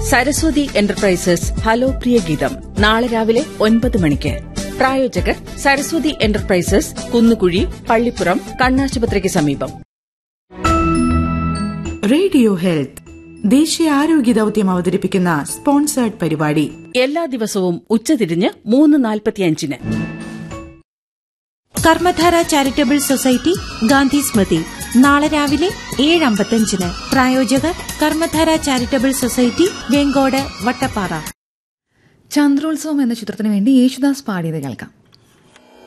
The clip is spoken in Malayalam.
സരസ്വതി എന്റർപ്രൈസസ് ഹലോ പ്രിയ ഗീതം നാളെ രാവിലെ ഒൻപത് മണിക്ക് പ്രായോജകർ സരസ്വതി എന്റർപ്രൈസസ് കുന്നുകുഴി പള്ളിപ്പുറം കണ്ണാശുപത്രിക്ക് സമീപം റേഡിയോ ഹെൽത്ത് ദേശീയ ആരോഗ്യ ദൌത്യം അവതരിപ്പിക്കുന്ന സ്പോൺസേർഡ് പരിപാടി എല്ലാ ദിവസവും ഉച്ചതിരിഞ്ഞ് മൂന്ന് നാൽപ്പത്തിയഞ്ചിന് കർമ്മധാര ചാരിറ്റബിൾ സൊസൈറ്റി ഗാന്ധി സ്മൃതി നാളെ രാവിലെ ഏഴ് അമ്പത്തഞ്ചിന് പ്രായോജകർ കർമ്മധാര ചാരിറ്റബിൾ സൊസൈറ്റി വെങ്കോട് വട്ടപ്പാറ ചന്ദ്രോത്സവം എന്ന ചിത്രത്തിന് വേണ്ടി യേശുദാസ് പാടിയത് കേൾക്കാം